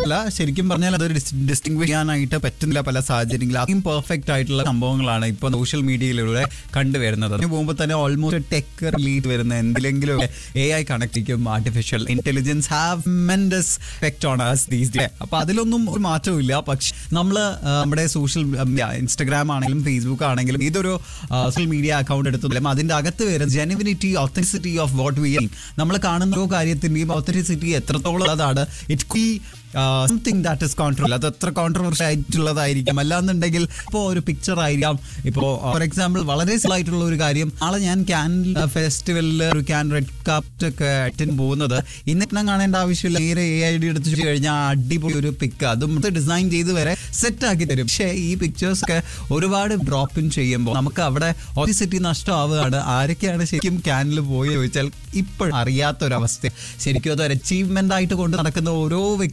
അല്ല ശരിക്കും പറഞ്ഞാൽ അതൊരു ഡിസ്റ്റിംഗ്വിഷ് ചെയ്യാനായിട്ട് പറ്റുന്നില്ല പല സാഹചര്യങ്ങളിൽ അത്രയും പെർഫെക്റ്റ് ആയിട്ടുള്ള സംഭവങ്ങളാണ് ഇപ്പൊ സോഷ്യൽ മീഡിയയിലൂടെ കണ്ടുവരുന്നത് അതിന് പോകുമ്പോൾ തന്നെ ഓൾമോസ്റ്റ് ടെക് റിലീറ്റ് വരുന്ന എന്തിലെങ്കിലും എ ഐ കണക്ട് ചെയ്യും artificial intelligence have tremendous effect on us these day അപ്പൊ അതിലൊന്നും ഒരു മാറ്റവും ഇല്ല പക്ഷെ നമ്മൾ നമ്മുടെ സോഷ്യൽ ഇൻസ്റ്റഗ്രാം ആണെങ്കിലും ഫേസ്ബുക്ക് ആണെങ്കിലും ഇതൊരു സോഷ്യൽ മീഡിയ അക്കൗണ്ട് എടുത്താലും അതിന്റെ അകത്ത് വരുന്ന genuinity authenticity of what we നമ്മൾ കാണുന്ന ഓരോ കാര്യത്തിന്റെയും ഒത്തൻസിറ്റി എത്രത്തോളം ഉള്ളതാണ് ഇറ്റ് കി സംതിങ് ദാറ്റ് ഇസ് കോൺട്രോൾ അത് എത്ര കോൺട്രവേഴ്സി ആയിട്ടുള്ളതായിരിക്കും അല്ലാന്നുണ്ടെങ്കിൽ ഇപ്പോൾ ഒരു പിക്ചർ ആയിരിക്കാം ഇപ്പോൾ ഫോർ എക്സാമ്പിൾ വളരെ സിമ്പിൾ ആയിട്ടുള്ള ഒരു കാര്യം നാളെ ഞാൻ ക്യാൻ ഫെസ്റ്റിവലിൽ ഒരു ക്യാൻ റെഡ് കാപ്റ്റ് ഒക്കെ അറ്റൻഡ് പോകുന്നത് ഇന്നിട്ട് കാണേണ്ട ആവശ്യമില്ല നേരെ എ ഐ ഡി എടുത്ത് കഴിഞ്ഞാൽ അടിപൊളി ഒരു പിക്ക് അതും ഡിസൈൻ ചെയ്ത് വരെ സെറ്റ് ആക്കി തരും പക്ഷേ ഈ പിക്ചേഴ്സ് ഒക്കെ ഒരുപാട് ഡ്രോപ്പ് ഇൻ ചെയ്യുമ്പോൾ നമുക്ക് അവിടെ ഓറിസിറ്റി നഷ്ടമാവുകയാണ് ആരൊക്കെയാണ് ശരിക്കും ക്യാനിൽ പോയി ചോദിച്ചാൽ ഇപ്പോഴും അറിയാത്തൊരവസ്ഥ ശരിക്കും അതൊരു അച്ചീവ്മെന്റ് ആയിട്ട് കൊണ്ട് നടക്കുന്ന ഓരോ വ്യക്തി